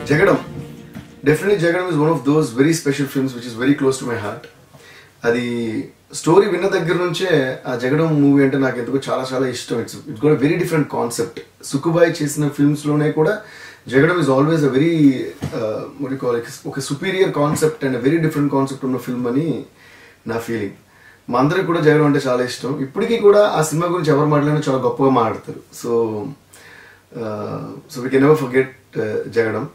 జగడం definitely Jagadam is one of those very special films which is very close to my heart అది story విన్న దగ్గర నుంచే ఆ జగడం మూవీ అంటే నాకు ఎందుకో చాలా చాలా ఇష్టం ఇట్స్ ఇట్స్ కూడా వెరీ డిఫరెంట్ కాన్సెప్ట్ సుకుబాయ్ చేసిన ఫిల్మ్స్ లోనే కూడా Jagadam is always a very call ఒక superior concept and very different concept ఉన్న ఫిల్మ్ అని నా ఫీలింగ్ మా అందరికి కూడా జగడం అంటే చాలా ఇష్టం ఇప్పటికీ కూడా ఆ సినిమా గురించి ఎవరు మాట్లాడినా చాలా గొప్పగా మాట్లాడతారు so so we can never forget Jagadam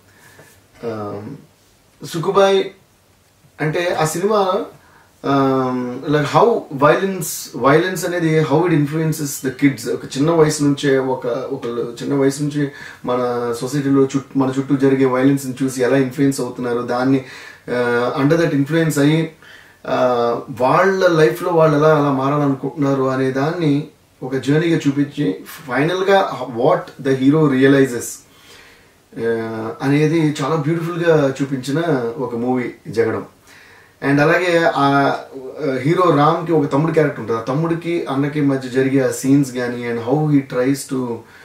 Sukkubhai అంటే ఆ cinema like how violence violence అనేది how it influences the kids ఒక చిన్న వయసు నుంచే ఒక ఒక చిన్న వయసు నుంచి మన సొసైటీలో చుట్టూ మన చుట్టూ జరిగే వైలెన్స్ చూసి ఎలా ఇన్ఫ్లుయెన్స్ అవుతున్నారు దాన్ని అండర్ దట్ ఇన్ఫ్లుయెన్స్ అయ్యి uh, వాళ్ళ లైఫ్లో వాళ్ళు ఎలా అలా మారాలనుకుంటున్నారు అనే దాన్ని ఒక జర్నీగా చూపించి ఫైనల్గా వాట్ ద హీరో రియలైజెస్ అనేది చాలా బ్యూటిఫుల్గా చూపించిన ఒక మూవీ జగడం అండ్ అలాగే ఆ హీరో రామ్కి ఒక తమ్ముడు క్యారెక్టర్ ఉంటుంది ఆ తమ్ముడికి అన్నకి మధ్య జరిగే ఆ సీన్స్ కానీ and how he tries to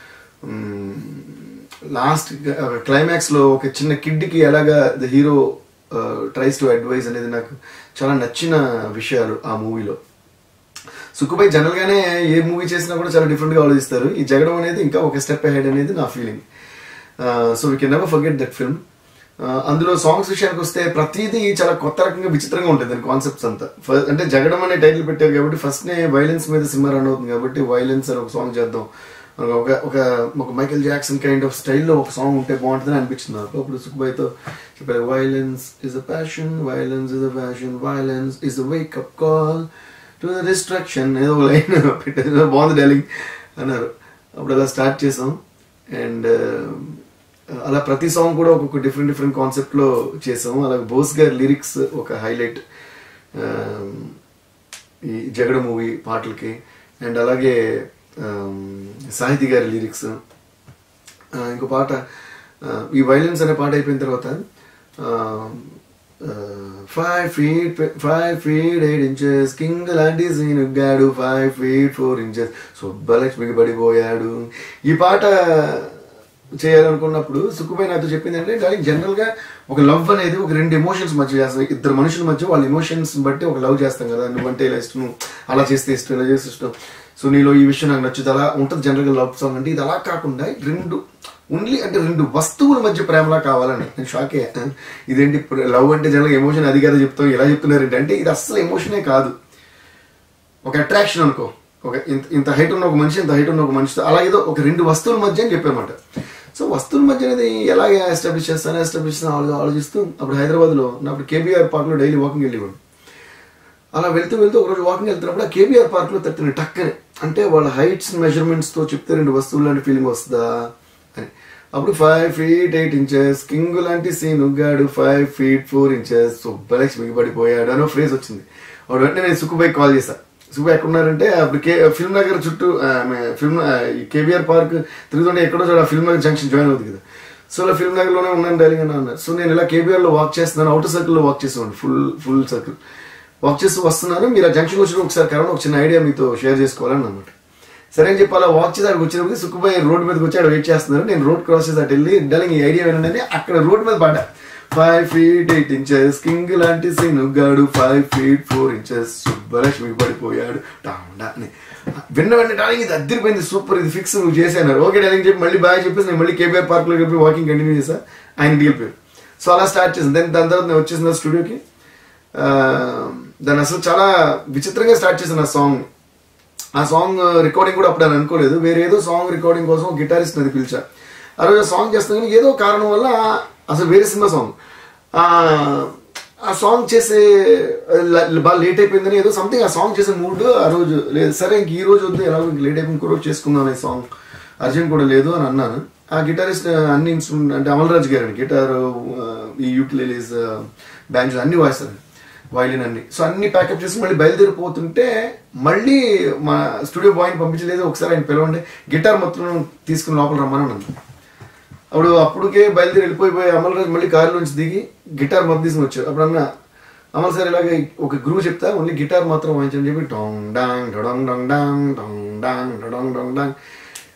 last క్లైమాక్స్లో ఒక చిన్న కిడ్కి ఎలాగా the hero tries to advise అనేది నాకు చాలా నచ్చిన విషయాలు ఆ మూవీలో సుక్కుపై జనరల్గానే ఏ మూవీ చేసినా కూడా చాలా డిఫరెంట్గా ఆలోచిస్తారు ఈ జగడం అనేది ఇంకా ఒక స్టెప్ అహెడ్ అనేది నా feeling so we can never forget that film అందులో సాంగ్స్ విషయానికి వస్తే ప్రతిదీ చాలా కొత్త రకంగా విచిత్రంగా ఉంటుంది దాని కాన్సెప్ట్స్ అంతా ఫస్ట్ అంటే జగడం అనే టైటిల్ పెట్టారు కాబట్టి ఫస్ట్ నే వైలెన్స్ మీద సినిమా రన్ అవుతుంది కాబట్టి వైలెన్స్ అని ఒక సాంగ్ చేద్దాం ఒక ఒక ఒక మైకేల్ జాక్సన్ కైండ్ ఆఫ్ స్టైల్లో ఒక సాంగ్ ఉంటే బాగుంటుందని అనిపించింది నాకు అప్పుడు సుఖ్బాయ్తో చెప్పారు violence is a passion violence is a passion violence is a wake up call to the distraction ఏదో ఒక లైన్ పెట్టారు బాగుంది డైలింగ్ అన్నారు అప్పుడు అలా స్టార్ట్ చేసాం అండ్ అలా ప్రతి సాంగ్ కూడా ఒక్కొక్క డిఫరెంట్ డిఫరెంట్ కాన్సెప్ట్లో చేసాం అలాగే బోస్ గారి లిరిక్స్ ఒక హైలైట్ ఈ జగడ మూవీ పాటలకి అండ్ అలాగే సాహితీ గారి లిరిక్స్ ఇంకో పాట ఈ వైలెన్స్ అనే పాట అయిపోయిన తర్వాత five feet five feet eight inches king లాంటి సీనుగ్గాడు ఫైవ్ ఫీట్ ఫోర్ ఇంచెస్ సుబ్బలక్ష్మికి పడిపోయాడు ఈ పాట చేయాలనుకున్నప్పుడు సుక్కుపై నాతో చెప్పింది అంటే డార్లింగ్ జనరల్ గా ఒక లవ్ అనేది ఒక రెండు ఎమోషన్స్ మధ్య చేస్తాం ఇద్దరు మనుషుల మధ్య వాళ్ళ ఎమోషన్స్ బట్టి ఒక లవ్ చేస్తాం కదా నువ్వంటే ఇలా ఇష్టం అలా చేస్తే ఇష్టం ఇలా చేస్తే ఇష్టం సో నీలో ఈ విషయం నాకు నచ్చుతుంది అలా ఉంటుంది జనరల్ గా లవ్ సాంగ్ అంటే ఇది అలా కాకుండా రెండు ఓన్లీ అంటే రెండు వస్తువుల మధ్య ప్రేమలా కావాలని నేను షాక్ అయ్యా ఇదేంటి లవ్ అంటే జనరల్ ఎమోషన్ అది కదా చెప్తాం ఇలా చెప్తున్నారు అంటే ఇది అస్సలు ఎమోషనే కాదు ఒక అట్రాక్షన్ అనుకో ఒక ఇంత ఇంత హైట్ ఉన్న ఒక మనిషి ఇంత హైట్ ఉన్న ఒక మనిషితో అలా ఏదో ఒక రెండు వస్తువుల మధ్య అని చెప్పామాట సో వస్తువుల మధ్య అనేది ఎలాగ ఎస్టాబ్లిష్ చేస్తాను ఎస్టాబ్లిష్ చేస్తాను ఆలోచిస్తూ అప్పుడు హైదరాబాద్లో అప్పుడు కేబీఆర్ పార్క్లో డైలీ వాకింగ్ వెళ్ళేవాడు అలా వెళ్తూ వెళ్తూ ఒకరోజు వాకింగ్ వెళ్తున్నప్పుడు ఆ కేబీఆర్ పార్క్లో తట్టిన టక్కని అంటే వాళ్ళ హైట్స్ మెజర్మెంట్స్తో చెప్తే రెండు వస్తువులు లాంటి ఫీలింగ్ వస్తుందా అని అప్పుడు five feet eight inches king లాంటి సీన్ ఉగ్గాడు ఫైవ్ ఫీట్ ఫోర్ ఇంచెస్ సుబ్బలక్ష్మికి పడిపోయాడు అనో ఫ్రేజ్ వచ్చింది అప్పుడు వెంటనే నేను సుక్కుబాయ్ కాల్ చేశాను సుబ్బు ఎక్కడున్నారంటే అప్పుడు కే ఫిల్మ్ నగర్ చుట్టూ ఫిల్మ్ కేబీఆర్ పార్క్ తిరుగుతుంటే ఎక్కడో చూడ ఫిల్మ్ నగర్ జంక్షన్ జాయిన్ అవుతుంది కదా సో అలా ఫిల్మ్ నగర్లోనే ఉన్నాను డైలింగ్ అని అన్నారు సో నేను ఇలా కేబీఆర్లో వాక్ చేస్తున్నాను అవుటర్ సర్కిల్లో వాక్ చేసేవాడు ఫుల్ ఫుల్ సర్కిల్ వాక్ చేస్తూ వస్తున్నాను మీరు ఆ జంక్షన్ వచ్చిన ఒకసారి కరోనా ఒక చిన్న ఐడియా మీతో షేర్ చేసుకోవాలని అనమాట సరే అని చెప్పి అలా వాక్ చేసి అక్కడికి వచ్చినప్పుడు సుక్కుబాయి రోడ్ మీదకి వచ్చి అక్కడ వెయిట్ చేస్తున్నారు నేను రోడ్ క్రాస్ చేసి అటు వెళ్ళి డలింగ్ ఈ ఐడియా ఏంటంటే అక్కడ రోడ్ మీద పాడా five feet eight inches king లాంటి సినుగాడు five feet four inches Subbalakshmi పడిపోయాడు టాండా అని విన్న వెంటనే డాలింగ్ ఇది అద్దరిపోయింది సూపర్ ఇది ఫిక్స్ నువ్వు చేశాను ఓకే డాలింగ్ చెప్పి మళ్ళీ బాగా చెప్పేసి నేను మళ్ళీ కేబీఆర్ పార్క్లో చెప్పి వాకింగ్ కంటిన్యూ చేసా ఆయన వెళ్ళిపోయారు సో అలా స్టార్ట్ చేసింది దెన్ దాని తర్వాత నేను వచ్చేసిన స్టూడియోకి దాన్ని అసలు చాలా విచిత్రంగా స్టార్ట్ చేసిన ఆ సాంగ్ ఆ సాంగ్ రికార్డింగ్ కూడా అప్పుడు అని అనుకోలేదు వేరే ఏదో సాంగ్ రికార్డింగ్ కోసం గిటారిస్ట్ అది పిలిచా ఆ రోజు సాంగ్ చేస్తాను కానీ ఏదో కారణం వల్ల అసలు వేరే సినిమా సాంగ్ ఆ సాంగ్ చేసే బాగా లేట్ అయిపోయిందని ఏదో సంథింగ్ ఆ సాంగ్ చేసే మూడ్ ఆ రోజు లేదు సరే ఇంక ఈ రోజు వద్దు ఎలాగో ఇంక లేట్ అయిపోయింది ఇంకో రోజు చేసుకుందాం అనే సాంగ్ అర్జెంట్ కూడా లేదు అని అన్నాను ఆ గిటారిస్ట్ అన్ని ఇన్స్ట్రుమెంట్ అంటే అమల్రాజ్ గారు అండి గిటార్ ఈ యూక్లిలీస్ బ్యాండ్స్ అన్ని వాయిస్తారు వైలిన్ అన్ని సో అన్ని ప్యాకప్ చేసి మళ్ళీ బయలుదేరిపోతుంటే మళ్ళీ మా స్టూడియో బాయ్ని పంపించలేదు ఒకసారి ఆయన పిలవండి గిటార్ మొత్తం తీసుకుని లోపల రమ్మని అన్నాను అప్పుడు అప్పటికే బయలుదేరి వెళ్ళిపోయిపోయి అమల్ రాజు మళ్ళీ కారు నుంచి దిగి గిటార్ మొత్తం తీసుకుని వచ్చారు అప్పుడు అన్న అమల్ సార్ ఇలాగే ఒక గ్రూ చెప్తా ఓన్లీ గిటార్ మాత్రం వాయించని చెప్పి డొంగ్ డాంగ్ డొంగ్ డొంగ్ డాంగ్ డొంగ్ డాంగ్ డొంగ్ డొంగ్ డాంగ్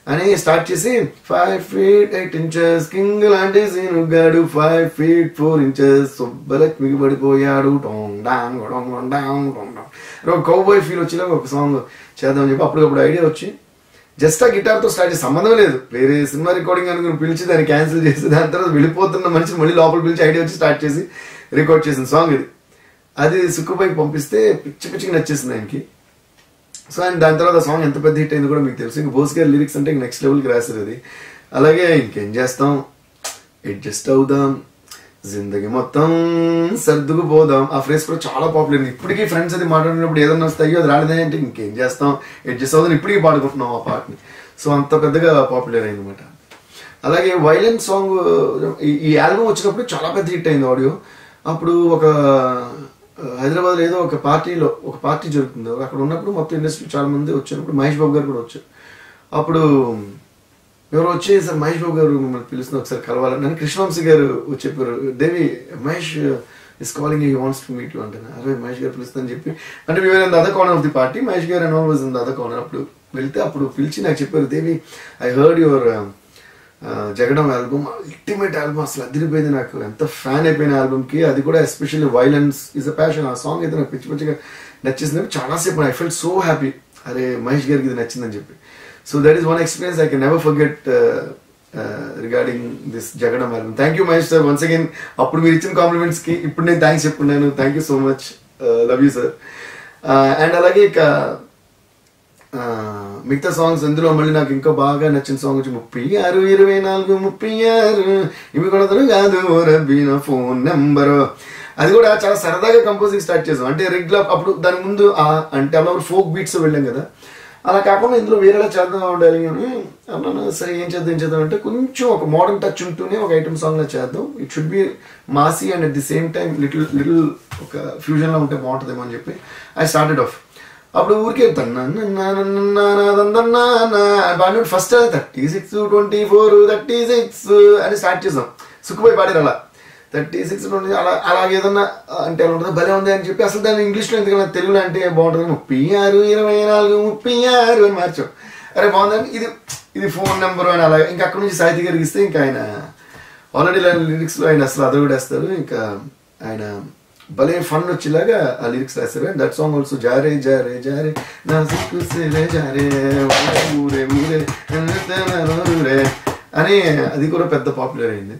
అని స్టార్ట్ చేసి five feet eight inches king లాంటి సీనుగాడు ఫైవ్ ఫీట్ ఫోర్ ఇంచెస్ సుబ్బలక్ష్మికి పడిపోయాడు టోంగ్ డాంగ్ డొంగ్ డొంగ్ డాంగ్ డొంగ్ డాంగ్ అని ఒక కౌబాయ్ ఫీల్ వచ్చేలాగా ఒక సాంగ్ చేద్దామని చెప్పి అప్పటికప్పుడు ఐడియా వచ్చి జస్ట్ ఆ గిటార్ తో స్టార్ట్ చేసి సంబంధం లేదు వేరే సినిమా రికార్డింగ్ అనుకుని పిలిచి దాన్ని క్యాన్సిల్ చేసి దాని తర్వాత వెళ్ళిపోతున్న మనిషిని మళ్ళీ లోపల పిలిచి ఐడియా వచ్చి స్టార్ట్ చేసి రికార్డ్ చేసిన సాంగ్ ఇది అది సుక్కుపైకి పంపిస్తే పిచ్చి పిచ్చికి నచ్చేసింది ఆయనకి సో అండ్ దాని తర్వాత సాంగ్ ఎంత పెద్ద హిట్ అయింది కూడా మీకు తెలుసు ఇంక బోస్ గారి లిరిక్స్ అంటే నెక్స్ట్ లెవెల్కి రాశారు అది అలాగే ఇంకేం చేస్తాం అడ్జస్ట్ అవుదాం జిందగీ మొత్తం సర్దుకు పోదాం ఆ ఫ్రేస్ కూడా చాలా పాపులర్ ఇప్పటికీ ఫ్రెండ్స్ అది మాట్లాడినప్పుడు ఏదన్నా వస్తాయో అది రాలేదే అంటే ఇంకేం చేస్తాం అడ్జస్ట్ అవుదాం ఇప్పటికీ పాడుకుంటున్నాం ఆ పాటని సో అంత పెద్దగా పాపులర్ అయింది అనమాట అలాగే వైలెంట్ సాంగ్ ఈ- ఈ ఆల్బమ్ వచ్చినప్పుడు చాలా పెద్ద హిట్ అయింది ఆడియో అప్పుడు ఒక హైదరాబాద్ ఏదో ఒక పార్టీలో ఒక పార్టీ జరుగుతుంది అక్కడ ఉన్నప్పుడు మొత్తం ఇండస్ట్రీ చాలా మంది వచ్చినప్పుడు మహేష్ బాబు గారు కూడా వచ్చారు అప్పుడు ఎవరు వచ్చి సార్ మహేష్ బాబు గారు మిమ్మల్ని పిలుస్తున్న ఒకసారి కలవాలని నన్ను కృష్ణవంశీ గారు చెప్పారు Devi Mahesh is calling he wants to meet you అంటాను అరే మహేష్ గారు పిలుస్తుందని చెప్పి అంటే మేము in other corner of the party Mahesh garu and was in other corner అప్పుడు వెళ్తే అప్పుడు పిలిచి నాకు చెప్పారు Devi I heard your Jagadam album ultimate album అసలు అదిరిపోయింది నాకు ఎంత ఫ్యాన్ అయిపోయిన ఆల్బమ్ కి అది కూడా especially violence is a passion ఆ సాంగ్ అయితే నాకు పిచ్చి పిచ్చిగా నచ్చేసింది చాలాసేపు ఐ ఫెల్ట్ సో హ్యాపీ అరే మహేష్ గారికి ఇది నచ్చిందని చెప్పి so that is one experience I can never forget regarding this Jagadam album thank you Mahesh sir once again అప్పుడు మీరు ఇచ్చిన కాంప్లిమెంట్స్ కి ఇప్పుడు నేను థ్యాంక్స్ చెప్పుకున్నాను thank you so much love you sir and అలాగే ఇక ఆ, మిగతా సాంగ్స్ అందులో మళ్ళీ నాకు ఇంకా బాగా నచ్చిన సాంగ్ వచ్చి ముప్పై ఆరు ఇరవై నాలుగు ముప్పై ఆరు ఇవి కొడతారు కాదు ఓ రబ్బీ నా ఫోన్ నెంబరు అది కూడా చాలా సరదాగా కంపోజింగ్ స్టార్ట్ చేసాం అంటే రెగ్యులర్ అప్పుడు దాని ముందు ఆ అంటే అలా ఫోక్ బీట్స్ వెళ్ళాం కదా అలా కాకుండా ఇందులో వేరేలా చేద్దాం ఉండాలి అని అన్నాను సరే ఏం చేద్దాం ఏం చేద్దాం అంటే కొంచెం ఒక మోడర్న్ టచ్ ఉంటూనే ఒక ఐటమ్ సాంగ్ లా చేద్దాం it should be massy and at the same time little little ఒక ఫ్యూజన్ లా ఉంటే బాగుంటుందేమో అని చెప్పి ఐ స్టార్టెడ్ ఆఫ్ అప్పుడు ఊరికే బాగా first thirty six twenty four thirty six అని స్టార్ట్ చేసాం సుక్కుపోయి పాడారు అలా థర్టీ సిక్స్ ట్వంటీ అలా అలాగే ఏదన్నా అంటే ఎలా ఉంటుంది భలే ఉంది అని చెప్పి అసలు దాన్ని ఇంగ్లీష్లో ఎందుకన్నా తెలుగులో అంటే బాగుంటుంది ముప్పై ఆరు ఇరవై నాలుగు ముప్పై ఆరు అని మార్చాం అరే బాగుందని ఇది ఇది ఫోన్ నెంబర్ అని అలా ఇంకా అక్కడ నుంచి సాహితీ గారికి ఇస్తే ఇంకా ఆయన ఆల్రెడీ లిరిక్స్లో ఆయన అసలు అదొకటేస్తారు ఇంకా ఆయన భలే ఫన్ వచ్చేలాగా ఆ లిరిక్స్ రాశారు అండ్ దట్ సాంగ్ ఆల్సో జారే జారే జారే నా సిక్కు సేలే జారే ఊరే ఊరే ఊరే అని అది కూడా పెద్ద పాపులర్ అయింది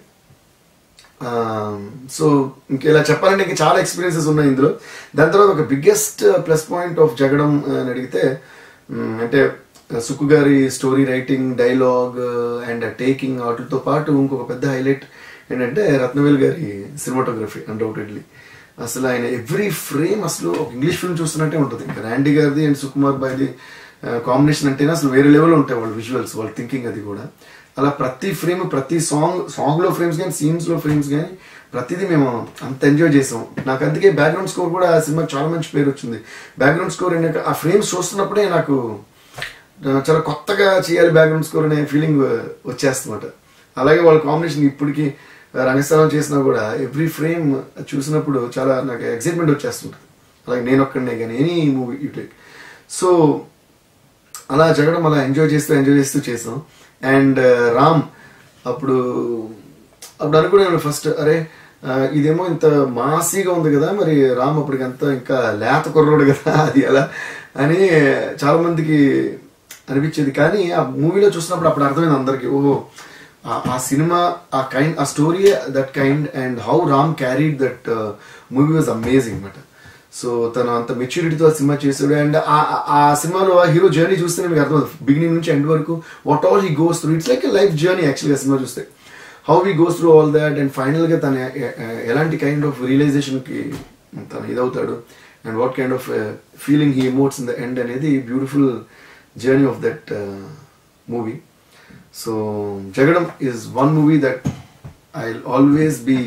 సో ఇంకెలా చెప్పాలంటే ఇంకా చాలా ఎక్స్పీరియన్సెస్ ఉన్నాయి ఇందులో దాని తర్వాత ఒక బిగ్గెస్ట్ ప్లస్ పాయింట్ ఆఫ్ జగడం అని అడిగితే మ్, అంటే Sukku garu story writing dialogue and taking వాటితో పాటు ఇంకొక పెద్ద హైలైట్ ఏంటంటే రత్నవేల్ గారి సినిమాటోగ్రఫీ అన్డౌటెడ్లీ అసలు ఆయన ఎవ్రీ ఫ్రేమ్ అసలు ఒక ఇంగ్లీష్ ఫిల్మ్ చూస్తున్నట్టే ఉంటుంది ఇంకా ర్యాండీ గారిది అండ్ సుకుమార్ బాయ్ది కాంబినేషన్ అంటేనే అసలు వేరే లెవెల్ ఉంటాయి వాళ్ళ విజువల్స్ వాళ్ళ థింకింగ్ అది కూడా అలా ప్రతి ఫ్రేమ్ ప్రతి సాంగ్ సాంగ్ లో ఫ్రేమ్స్ కానీ సీన్స్ లో ఫ్రేమ్స్ కానీ ప్రతిదీ మేము అంత ఎంజాయ్ చేసాం నాకు అందుకే బ్యాక్గ్రౌండ్ స్కోర్ కూడా ఆ సినిమాకి చాలా మంచి పేరు వచ్చింది బ్యాక్గ్రౌండ్ స్కోర్ ఏంటంటే ఆ ఫ్రేమ్స్ చూస్తున్నప్పుడే నాకు ఆ, చాలా కొత్తగా చేయాలి బ్యాక్గ్రౌండ్ స్కోర్ అనే ఫీలింగ్ వచ్చేస్తుందన్నమాట అలాగే వాళ్ళ కాంబినేషన్ ఇప్పటికి రంగస్థానం చేసినా కూడా ఎవ్రీ ఫ్రేమ్ చూసినప్పుడు చాలా నాకు ఎక్సైట్మెంట్ వచ్చేస్తుంటుంది అలాగే నేను ఒక్కడనే కానీ any movie you take so అలా జరగడం అలా ఎంజాయ్ చేస్తూ ఎంజాయ్ చేస్తూ చేసాం అండ్ రామ్ అప్పుడు అప్పుడు అనుకున్నాను ఫస్ట్ అరే ఆ, ఇదేమో ఇంత మాసీగా ఉంది కదా మరి రామ్ అప్పటికి అంత ఇంకా లేత కుర్రోడు కదా అది ఎలా అని చాలా మందికి అనిపించేది కానీ ఆ మూవీలో చూసినప్పుడు అప్పుడు అర్థమైంది అందరికి ఓహో ఆ- ఆ సినిమా ఆ కైండ్ ఆ story that kind and how Ram carried that movie was amazing అనమాట సో తను అంత మెచ్యూరిటీతో ఆ సినిమా చేశాడు అండ్ ఆ సినిమాలో ఆ హీరో జర్నీ చూస్తేనే మీకు అర్థమవుతుంది బిగినింగ్ నుంచి ఎండ్ వరకు what all he goes through it's like life journey యాక్చువల్గా సినిమా చూస్తే how he goes through all that and ఫైనల్గా తను ఎ- ఎ- ఎలాంటి కైండ్ ఆఫ్ రియలైజేషన్కి తను ఇదవుతాడు and what kind of feeling he emotes in the end అనేది beautiful journey of that movie so Jagadam is one movie that I always be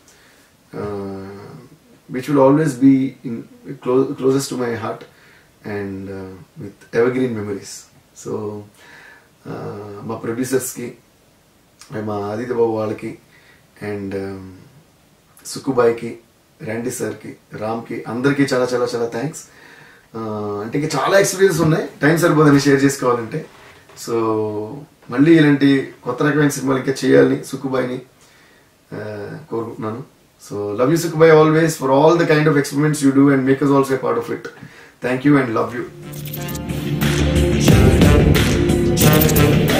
which will always be in close, closest to my heart and uh, with evergreen memories. So, uh, మా ప్రొడ్యూసర్స్కి మా ఆదిత్య బాబు వాళ్ళకి and సుక్కుబాయికి Randy సార్కి రామ్కి అందరికీ చాలా చాలా చాలా thanks అంటే ఇంకా చాలా ఎక్స్పీరియన్స్ ఉన్నాయి టైం సరిపోదని షేర్ చేసుకోవాలంటే సో మళ్ళీ ఇలాంటి కొత్త రకమైన సినిమాలు ఇంకా చేయాలని సుక్కుబాయిని ఆ, కోరుకుంటున్నాను so love you Sukkubai always for all the kind of experiments you do and make us also part of it thank you and love you